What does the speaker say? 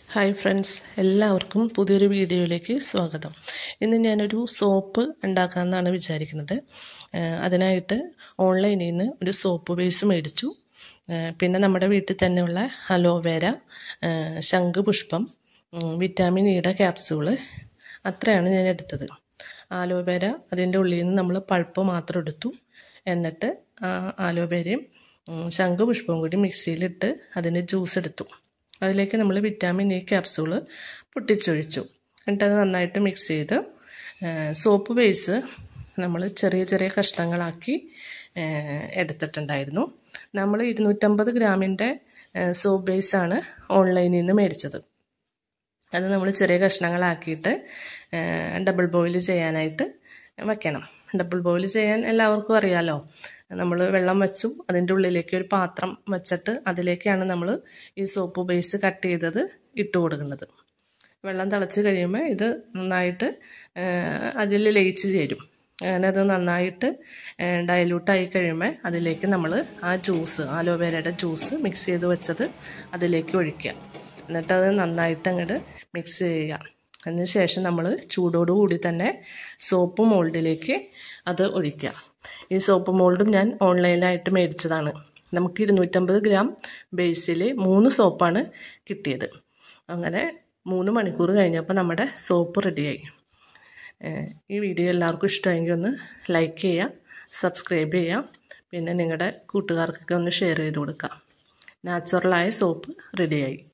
hi friends എല്ലാവർക്കും പുതിയൊരു വീഡിയോയിലേക്ക് സ്വാഗതം ഇന്ന് ഞാനൊരു സോപ്പ് ഉണ്ടാക്കാമെന്നാണ് വിചാരിക്കുന്നത് ഏഹ് അതിനായിട്ട് ഓൺലൈനിൽ നിന്ന് ഒരു സോപ്പ് ബേസ് മേടിച്ചു ഏഹ് പിന്നെ നമ്മുടെ വീട്ടിൽ തന്നെയുള്ള അലോവേര ഏഹ് ശംഖുപുഷ്പം ഉം, വിറ്റാമിൻ ഇയുടെ ക്യാപ്സ്യൂള് അത്രയാണ് ഞാൻ എടുത്തത് ആലോവേര അതിൻ്റെ ഉള്ളിൽ നിന്ന് നമ്മൾ പൾപ്പ് മാത്രം എടുത്തു എന്നിട്ട് ആ ആലോവേരയും ഉം, ശംഖുപുഷ്പവും കൂടി മിക്സിയിലിട്ട് അതിൻ്റെ ജ്യൂസ് എടുത്തു അതിലേക്ക് നമ്മൾ വിറ്റാമിൻ ഇ ക്യാപ്സൂള് പൊട്ടിച്ചൊഴിച്ചു എന്നിട്ട് അത് നന്നായിട്ട് മിക്സ് ചെയ്ത് സോപ്പ് ബേസ് നമ്മൾ ചെറിയ ചെറിയ കഷ്ണങ്ങളാക്കി ഏഹ്, എടുത്തിട്ടുണ്ടായിരുന്നു നമ്മൾ ഇരുന്നൂറ്റമ്പത് ഗ്രാമിൻ്റെ സോപ്പ് ബേസാണ് ഓൺലൈനിൽ നിന്ന് മേടിച്ചത് അത് നമ്മൾ ചെറിയ കഷ്ണങ്ങളാക്കിയിട്ട് ഡബിൾ ബോയിൽ ചെയ്യാനായിട്ട് വെക്കണം ഡബിൾ ബോയിൽ ചെയ്യാൻ എല്ലാവർക്കും അറിയാലോ നമ്മൾ വെള്ളം വെച്ചു അതിൻ്റെ ഉള്ളിലേക്ക് ഒരു പാത്രം വെച്ചിട്ട് അതിലേക്കാണ് നമ്മൾ ഈ സോപ്പ് ബേസ് കട്ട് ചെയ്തത് ഇട്ട് കൊടുക്കുന്നത് വെള്ളം തിളച്ച് കഴിയുമ്പോൾ ഇത് നന്നായിട്ട് അതിൽ ലയിച്ച് ചേരും അങ്ങനെ അത് നന്നായിട്ട് ഡയലൂട്ടായി കഴിയുമ്പോൾ അതിലേക്ക് നമ്മൾ ആ ജ്യൂസ് ആലോവേരയുടെ ജ്യൂസ് മിക്സ് ചെയ്ത് വെച്ചത് അതിലേക്ക് ഒഴിക്കുക എന്നിട്ട് അത് നന്നായിട്ട് അങ്ങോട്ട് മിക്സ് ചെയ്യുക അതിന് ശേഷം നമ്മൾ ചൂടോടുകൂടി തന്നെ സോപ്പ് മോൾഡിലേക്ക് അത് ഒഴിക്കുക ഈ സോപ്പ് മോൾഡും ഞാൻ ഓൺലൈനായിട്ട് മേടിച്ചതാണ് നമുക്ക് ഇരുന്നൂറ്റമ്പത് ഗ്രാം ബേസിൽ മൂന്ന് സോപ്പാണ് കിട്ടിയത് അങ്ങനെ മൂന്ന് മണിക്കൂർ കഴിഞ്ഞപ്പോൾ നമ്മുടെ സോപ്പ് റെഡിയായി ഈ വീഡിയോ എല്ലാവർക്കും ഇഷ്ടമെങ്കിൽ ഒന്ന് ലൈക്ക് ചെയ്യുക സബ്സ്ക്രൈബ് ചെയ്യുക പിന്നെ നിങ്ങളുടെ കൂട്ടുകാർക്കൊക്കെ ഒന്ന് ഷെയർ ചെയ്ത് കൊടുക്കുക നാച്ചുറലായ സോപ്പ് റെഡിയായി